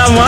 கேட்கலாமா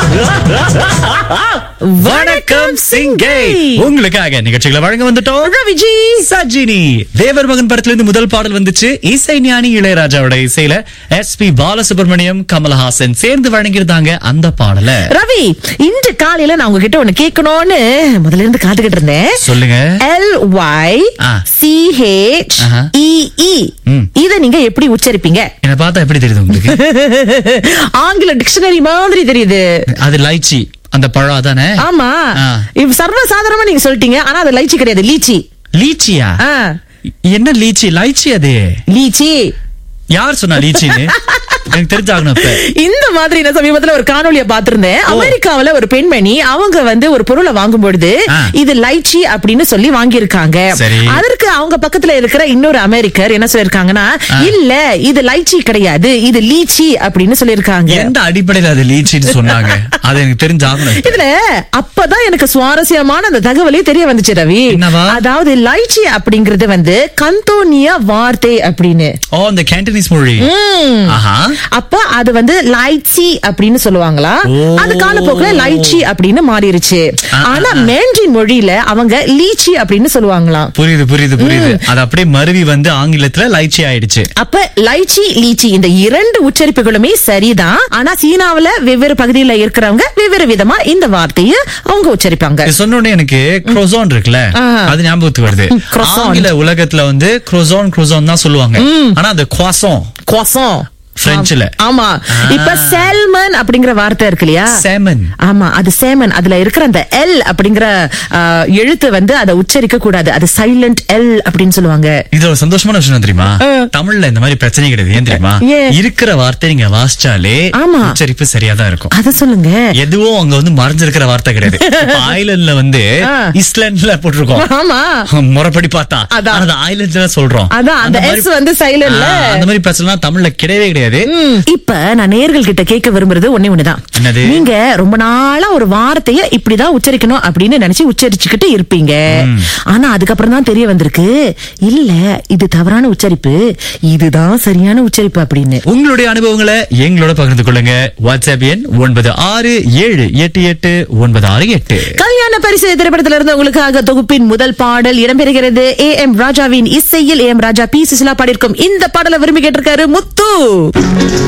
வணக்கம் சிங்கை உங்களுக்காக நிகழ்ச்சிகளை வழங்க வந்துட்டோம் ரவிஜி சஜினி தேவர் மகன் படத்துல இருந்து முதல் பாடல் வந்துச்சு இசை ஞானி இளையராஜாவோட இசையில எஸ் பி பாலசுப்ரமணியம் கமலஹாசன் சேர்ந்து வழங்கியிருந்தாங்க அந்த பாடல ரவி இன்று காலையில நான் உங்ககிட்ட ஒண்ணு கேட்கணும்னு முதல்ல இருந்து காத்துக்கிட்டு இருந்தேன் சொல்லுங்க எல் ஒய் ஆ. சி ஹெச் ஆஹா. இ ம். இத நீங்க எப்படி உச்சரிப்பீங்க என்ன பார்த்தா எப்படி தெரியுது உங்களுக்கு ஆங்கில டிக்ஷனரி மாதிரி தெரியுது அது லைச்சி அந்த பழம் தானே ஆமா ஆ. இப்ப சர்வ சாதாரணமா நீங்க சொல்லிட்டீங்க ஆனா அது லைச்சி கிடையாது லீச்சி லீச்சியா ஆ. என்ன லீச்சி லைச்சி அது லீச்சி யார் சொன்னா லீச்சின்னு எனக்கு தெரிஞ்சாகணும் இப்ப இந்த மாதிரி நான் சமீபத்துல ஒரு காணொளிய பாத்திருந்தேன் அமெரிக்காவுல ஒரு பெண்மணி அவங்க வந்து ஒரு பொருளை வாங்கும் பொழுது ஆ. இது லைச்சி அப்படின்னு சொல்லி வாங்கியிருக்காங்க சரி. அதற்கு அவங்க பக்கத்துல இருக்கிற இன்னொரு அமெரிக்கர் என்ன சொல்லிருக்காங்கன்னா இல்ல இது லைச்சி கிடையாது இது லீச்சி அப்படின்னு சொல்லிருக்காங்க எந்த அடிப்படையில அது லீச்சின்னு சொன்னாங்க அது எனக்கு தெரிஞ்சாகணும் இப்ப. இதுல அப்பதான் எனக்கு சுவாரஸ்யமான அந்த தகவலே தெரிய வந்துச்சு ரவி என்னவா? அதாவது லைச்சி அப்படிங்கறது வந்து கந்தோனியா வார்த்தை அப்படின்னு ஓ இந்த கேண்டனீஸ் மொழி ஆஹா அப்ப அது வந்து லைச்சி அப்படின்னு சொல்லுவாங்களா ஓ. அது காலப்போக்குல லைச்சி அப்படின்னு மாறிடுச்சு ஆ, ஆனா மேண்ட்ரின் மொழியில அவங்க லீச்சி அப்படின்னு சொல்லுவாங்களாம் புரியுது புரியுது புரியுது அது அப்படியே மருவி வந்து ஆங்கிலத்துல லைச்சி ஆயிடுச்சு அப்ப லைச்சி லீச்சி இந்த இரண்டு உச்சரிப்புகளுமே சரிதான் ஆனா சீனாவுல வெவ்வேறு பகுதியில இருக்கிறவங்க வெவ்வேறு விதமா இந்த வார்த்தையை அவங்க உச்சரிப்பாங்க இது சொன்ன உடனே எனக்கு குரோசான் இருக்குல்ல ஆ. அது ஞாபகத்துக்கு வருது croissant. ஆங்கில உலகத்துல வந்து குரோசான் குரோசான் தான் சொல்லுவாங்க ஆனா அது குவாசம் croissant. பிரெஞ்சுல. ஆமா இப்ப செல்மன் அப்படிங்கிற வார்த்தை இருக்கு இல்லையா சேமன் ஆமா அது சேமன் அதுல இருக்கிற அந்த எல் அப்படிங்கிற ஆ, எழுத்து வந்து அதை உச்சரிக்க கூடாது அது சைலண்ட் எல் அப்படின்னு சொல்லுவாங்க இது ஒரு சந்தோஷமான விஷயம் தெரியுமா ஆ. தமிழ்ல இந்த மாதிரி பிரச்சனை கிடையாது ஏன் தெரியுமா ஏன்? இருக்கிற வார்த்தை நீங்க வாசிச்சாலே ஆமா. உச்சரிப்பு சரியா தான் இருக்கும் அத சொல்லுங்க எதுவும் அங்க வந்து மறைஞ்சிருக்கிற வார்த்தை கிடையாது ஐலண்ட்ல வந்து ஆ. இஸ்லாண்ட்ல போட்டிருக்கோம் ஆமா முறைப்படி பார்த்தா அதான். ஆனா அது ஐலண்ட்ல சொல்றோம் அதான் அந்த மாதிரி- எஸ் வந்து சைலண்ட்ல ஆ, அந்த மாதிரி பிரச்சனை தமிழ்ல கிடையவே கிடையாது இப்ப நான் நேர்கள் கிட்ட கேட்க விரும்புறது ஒண்ணே ஒண்ணுதான் என்னது? நீங்க ரொம்ப நாளா ஒரு வார்த்தைய இப்படிதான் உச்சரிக்கணும் அப்படின்னு நினைச்சு உச்சரிச்சுக்கிட்டு இருப்பீங்க ஆனா அதுக்கப்புறம் தான் தெரிய வந்திருக்கு இல்ல இது தவறான உச்சரிப்பு இதுதான் சரியான உச்சரிப்பு அப்படின்னு உங்களுடைய அனுபவங்களை எங்களோட பகிர்ந்து கொள்ளுங்க வாட்ஸ்அப் எண் ஒன்பது ஆறு ஏழு எட்டு எட்டு ஒன்பது ஆறு எட்டு கல்யாண பரிசு திரைப்படத்துல இருந்து உங்களுக்காக தொகுப்பின் முதல் பாடல் இடம்பெறுகிறது ஏ எம் ராஜாவின் இசையில் A M Raja P Susheela பாடியிருக்கும் இந்த பாடலை விரும்பி கேட்டிருக்காரு முத்து